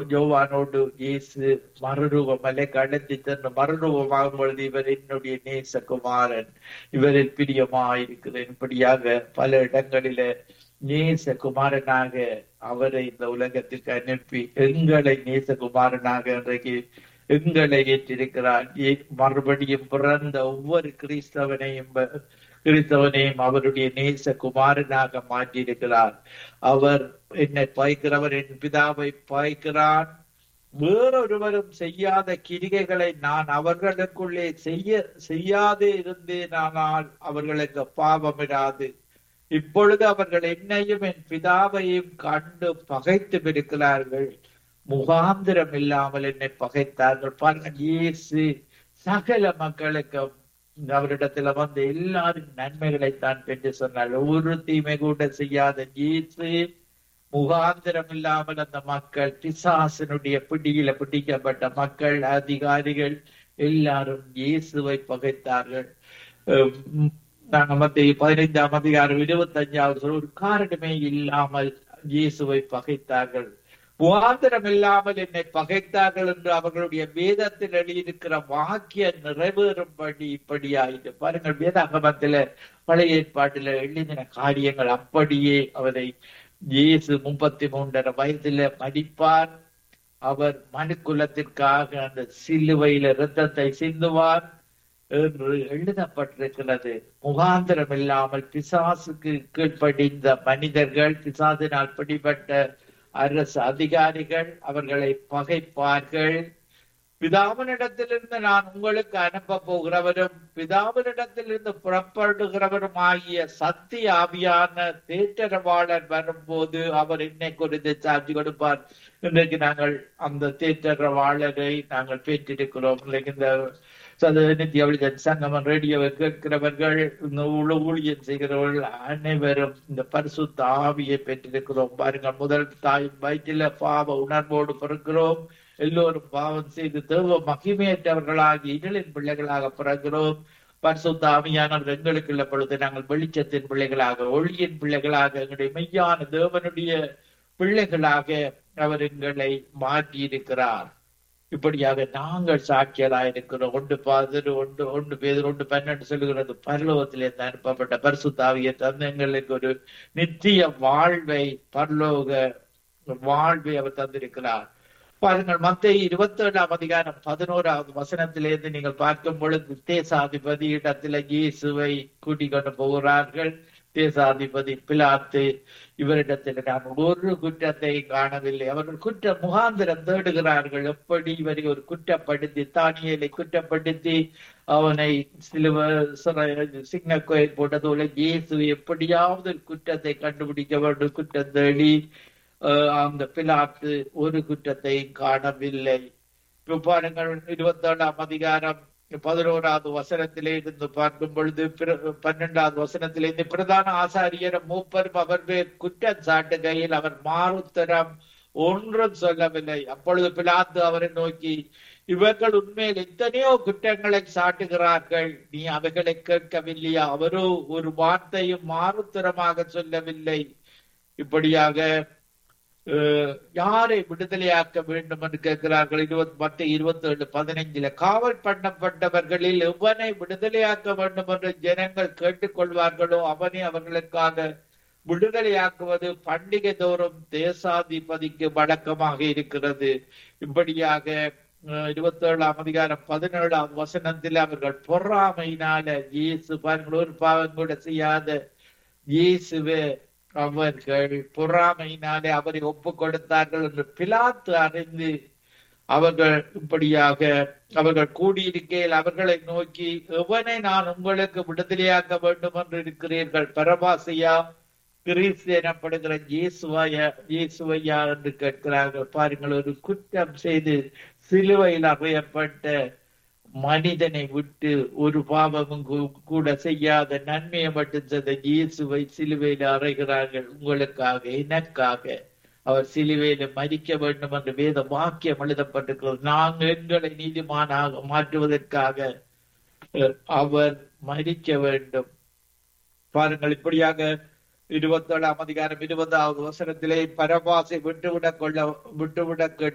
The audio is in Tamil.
யோவானோடு இயேசு மறுரூபமலை கடத்தி சென்று மறுரூபமாகும் பொழுது இவர் என்னுடைய நேசகுமாரன் இவரில் பிரியமாயிருக்கிறேன் இப்படியாக பல இடங்களில நேசகுமாரனாக அவரை இந்த உலகத்திற்கு அனுப்பி எங்களை நேசகுமாரனாக இன்றைக்கு எங்களை ஏற்றிருக்கிறார் ஏ- மறுபடியும் பிறந்த ஒவ்வொரு கிறிஸ்தவனையும் ப- கிறிஸ்தவனையும் அவருடைய நேச குமாரனாக மாற்றியிருக்கிறார் அவர் என்னை பாய்க்கிறவர் என் பிதாவை பாய்க்கிறான் வேறொருவரும் செய்யாத கிரிகைகளை நான் அவர்களுக்குள்ளே செய்ய செய்யாதே இருந்தேனானால் அவர்களுக்கு பாவமிராது இப்பொழுது அவர்கள் என்னையும் என் பிதாவையும் கண்டு பகைத்து இருக்கிறார்கள் முகாந்திரம் இல்லாமல் என்னை பகைத்தார்கள் பாருங்க இயேசு சகல மக்களுக்கும் அவரிடத்துல வந்து எல்லாரும் நன்மைகளைத்தான் பெற்று சொன்னார் ஒரு தீமை கூட செய்யாத இயேசு முகாந்திரம் இல்லாமல் அந்த மக்கள் பிசாசனுடைய பிடியில பிடிக்கப்பட்ட மக்கள் அதிகாரிகள் எல்லாரும் இயேசுவை பகைத்தார்கள் உம், நாங்க மத்திய பதினைந்தாம் அதிகாரம் இருபத்தஞ்சாவது சொல்ல ஒரு காரணமே இல்லாமல் இயேசுவை பகைத்தார்கள் முகாந்திரம் இல்லாமல் என்னை பகைத்தார்கள் என்று அவர்களுடைய வேதத்தில் எழுதியிருக்கிற வாக்கிய நிறைவேறும்படி இப்படியாயிட்டு பாருங்கள் வேதாகமத்தில பழைய ஏற்பாட்டில எழுதின காரியங்கள் அப்படியே அவரை இயேசு முப்பத்தி மூன்றரை வயதுல மடிப்பார் அவர் மனுக்குலத்திற்காக அந்த சிலுவையில இரத்தத்தை சிந்துவார் என்று எழுதப்பட்டிருக்கிறது முகாந்திரம் இல்லாமல் பிசாசுக்கு கீழ்ப்படிந்த மனிதர்கள் பிசாசினால் பிடிபட்ட அரசு அதிகாரிகள் அவர்களை பகைப்பார்கள் பிதாவினிடத்திலிருந்து நான் உங்களுக்கு அனுப்ப போகிறவரும் பிதாவினிடத்திலிருந்து புறப்படுகிறவரும் ஆகிய சத்திய ஆவியான தேற்றரவாளர் வரும்போது அவர் என்னை குறித்து சாட்சி கொடுப்பார் இன்றைக்கு நாங்கள் அந்த தேற்றரவாளரை நாங்கள் பெற்றிருக்கிறோம் இன்றைக்கு இந்த நித்திய ஒளிதன் சங்கமம் ரேடியோவை கேட்கிறவர்கள் இந்த ஊழ- ஊழியம் செய்கிறவர்கள் அனைவரும் இந்த பரிசுத்த ஆவியை பெற்றிருக்கிறோம் பாருங்கள் முதல் தாயின் வயிற்றில பாவ உணர்வோடு பிறக்கிறோம் எல்லோரும் பாவம் செய்து தேவ மகிமையற்றவர்களாகி இருளின் பிள்ளைகளாக பிறக்கிறோம் பரிசுத்த ஆவியானவர் எங்களுக்கு உள்ள பொழுது நாங்கள் வெளிச்சத்தின் பிள்ளைகளாக ஒளியின் பிள்ளைகளாக எங்களுடைய மெய்யான தேவனுடைய பிள்ளைகளாக அவர் எங்களை மாற்றி இருக்கிறார் இப்படியாக நாங்கள் சாட்சியராக இருக்கிறோம் ஒன்று பாதர் ஒன்று ஒன்று பேதர் ஒன்று பன்னெண்டு சொல்லுகிறது பரலோகத்திலே இருந்து அனுப்பப்பட்ட பரிசுத்தாவிய தந்து எங்களுக்கு ஒரு நித்திய வாழ்வை பரலோக வாழ்வை அவர் தந்திருக்கிறார் பாருங்கள் மத்திய இருபத்தி ஏழாம் அதிகாரம் பதினோராவது வசனத்திலிருந்து நீங்கள் பார்க்கும் பொழுது தேசாதிபதி இடத்துல இயேசுவை கூட்டிக் கொண்டு போகிறார்கள் தேசாதிபதி பிலாத்து இவரிடத்தில் நான் ஒரு குற்றத்தை காணவில்லை அவர்கள் குற்ற முகாந்திரம் தேடுகிறார்கள் எப்படி இவரை ஒரு குற்றப்படுத்தி தானியலை குற்றப்படுத்தி அவனை சிலுவ சிங்க கோயில் போட்டதுல இயேசு எப்படியாவது ஒரு குற்றத்தை கண்டுபிடிக்க வேண்டும் குற்றம் தேடி அஹ், அந்த பிலாத்து ஒரு குற்றத்தையும் காணவில்லை இப்ப பாருங்கள் இருபத்தி ஏழாம் அதிகாரம் பதினோராவது வசனத்திலே இருந்து பார்க்கும் பொழுது பிற- பன்னெண்டாவது வசனத்திலிருந்து பிரதான ஆசாரியர் மூப்பரும் அவர் பேர் குற்றம் சாட்டுகையில் அவர் மாறுத்தரம் ஒன்றும் சொல்லவில்லை அப்பொழுது பிலாத்து அவரை நோக்கி இவர்கள் உண்மையில் எத்தனையோ குற்றங்களை சாட்டுகிறார்கள் நீ அவைகளை கேட்கவில்லையா அவரோ ஒரு வார்த்தையும் மாறுத்தரமாக சொல்லவில்லை இப்படியாக அஹ், யாரை விடுதலையாக்க வேண்டும் என்று கேட்கிறார்கள் இருபத்தி பத்து இருபத்தி ஏழு பதினைஞ்சுல காவல் பண்ணப்பட்டவர்களில் எவனை விடுதலையாக்க வேண்டும் என்று ஜனங்கள் கேட்டுக்கொள்வார்களோ அவனை அவர்களுக்காக விடுதலையாக்குவது பண்டிகை தோறும் தேசாதிபதிக்கு வழக்கமாக இருக்கிறது இப்படியாக இருபத்தி ஏழாம் அதிகாரம் பதினேழாம் வசனத்தில் அவர்கள் பொறாமையினால இயேசு பாருங்கள் ஒரு பாவம் கூட செய்யாத இயேசுவே அவர்கள் பொறாமையினாலே அவரை ஒப்பு கொடுத்தார்கள் என்று பிலாத்து அறிந்து அவர்கள் இப்படியாக அவர்கள் கூடியிருக்கையில் அவர்களை நோக்கி எவனை நான் உங்களுக்கு விடுதலையாக்க வேண்டும் என்று இருக்கிறீர்கள் பரபாசையா கிரீஸ் எனப்படுகிற இயேசுவாயா இயேசுவையா என்று கேட்கிறார்கள் பாருங்கள் ஒரு குற்றம் செய்து சிலுவையில் அறையப்பட்ட மனிதனை விட்டு ஒரு பாவமும் கூ- கூட செய்யாத நன்மையை மட்டும் செய்த இயேசுவை சிலுவையில் அறைகிறார்கள் உங்களுக்காக எனக்காக அவர் சிலுவையில மறிக்க வேண்டும் என்று வேத வாக்கியம் எழுதப்பட்டிருக்கிறது நாங்கள் எங்களை நீதிமானாக மாற்றுவதற்காக அஹ், அவர் மறிக்க வேண்டும் பாருங்கள் இப்படியாக இருபத்தேழாம் அதிகாரம் இருபதாவது வசனத்திலே பரபாசை விட்டுவிடக் கொள்ள விட்டுவிட